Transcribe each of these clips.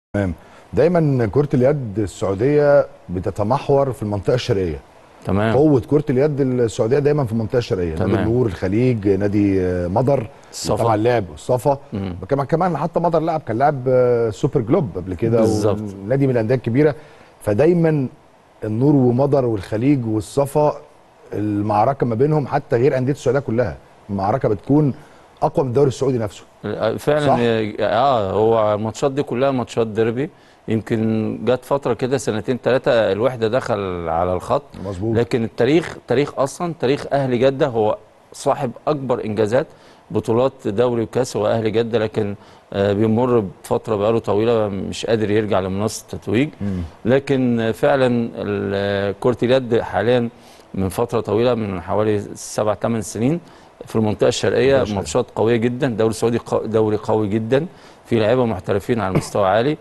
تمام دايما كرة اليد السعودية بتتمحور في المنطقة الشرقية تمام قوة كرة اليد السعودية دايما في المنطقة الشرقية نادي تمام. النور الخليج نادي آه، مضر الصفا. طبعا لعب الصفا مم. كمان كمان حتى مضر لعب كان لاعب آه، سوبر جلوب قبل كده بالظبط. نادي من الأندية الكبيرة فدايما النور ومضر والخليج والصفا المعركة ما بينهم حتى غير أندية السعودية كلها المعركة بتكون أقوى من الدوري السعودي نفسه فعلا صح؟ اه هو الماتشات دي كلها ماتشات ديربي يمكن جت فتره كده سنتين ثلاثه الوحده دخل على الخط مظبوط لكن التاريخ تاريخ اصلا تاريخ اهلي جده هو صاحب اكبر انجازات بطولات دوري وكاس هو اهلي جده لكن آه، بيمر بفتره بقاله طويله مش قادر يرجع لمنصه التتويج مم. لكن آه، فعلا ال- كره اليد حاليا من فتره طويله من حوالي سبع ثمان سنين في المنطقه الشرقيه المنطقة ماتشات قويه جدا دوري سعودي قو- دوري قوي جدا في لعيبه محترفين على مستوى عالي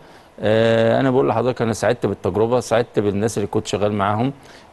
آه، انا بقول لحضرتك انا سعدت بالتجربه سعدت بالناس اللي كنت شغال معاهم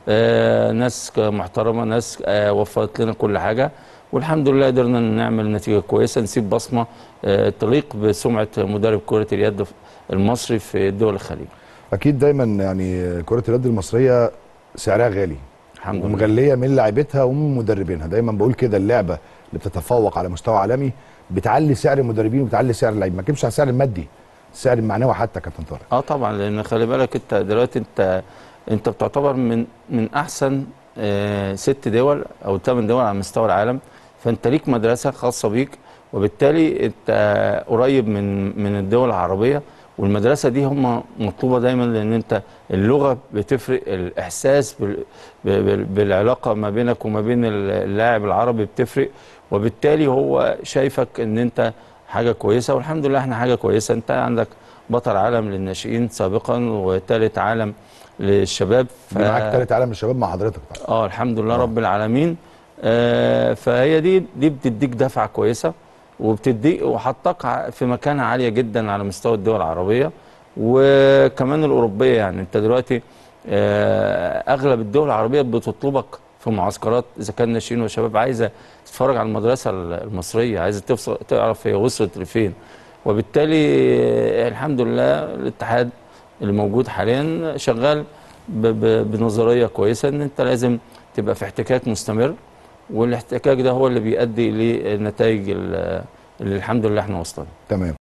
آه، ناس ك- محترمه ناس آه، وفرت لنا كل حاجه والحمد لله قدرنا نعمل نتيجه كويسه نسيب بصمه آه، تليق بسمعه مدرب كره اليد المصري في دول الخليج أكيد دايما يعني كرة اليد المصرية سعرها غالي الحمد لله ومغليه من لاعبتها ومن مدربينها دايما بقول كده اللعبه اللي بتتفوق على مستوى عالمي بتعلي سعر المدربين وبتعلي سعر اللعيب ما تجيبش على السعر المادي السعر المعنوي حتى يا كابتن طارق اه طبعا لان خلي بالك انت دلوقتي انت انت بتعتبر من من احسن آه ست دول او ثمان دول على مستوى العالم فانت ليك مدرسه خاصه بيك وبالتالي انت قريب من من الدول العربيه والمدرسه دي هم مطلوبه دايما لان انت اللغه بتفرق الاحساس بال بال بالعلاقه ما بينك وما بين اللاعب العربي بتفرق وبالتالي هو شايفك ان انت حاجه كويسه والحمد لله احنا حاجه كويسه انت عندك بطل عالم للناشئين سابقا وثالث عالم للشباب ف... دي معاك ثالث عالم للشباب مع حضرتك طبعا اه الحمد لله آه. رب العالمين آه فهي دي دي بتديك دفعه كويسه وبتديك وحطك ع- في مكانه عاليه جدا على مستوى الدول العربيه وكمان الاوروبيه يعني انت دلوقتي آه اغلب الدول العربيه بتطلبك في معسكرات اذا كان ناشئين وشباب عايزه تتفرج على المدرسه المصريه عايزه تفصل تعرف هي وصلت لفين وبالتالي آه، الحمد لله الاتحاد اللي موجود حاليا شغال ب- ب- بنظريه كويسه ان انت لازم تبقى في احتكاك مستمر والاحتكاك ده هو اللي بيؤدي للنتائج اللي الحمد لله احنا وصلنا تمام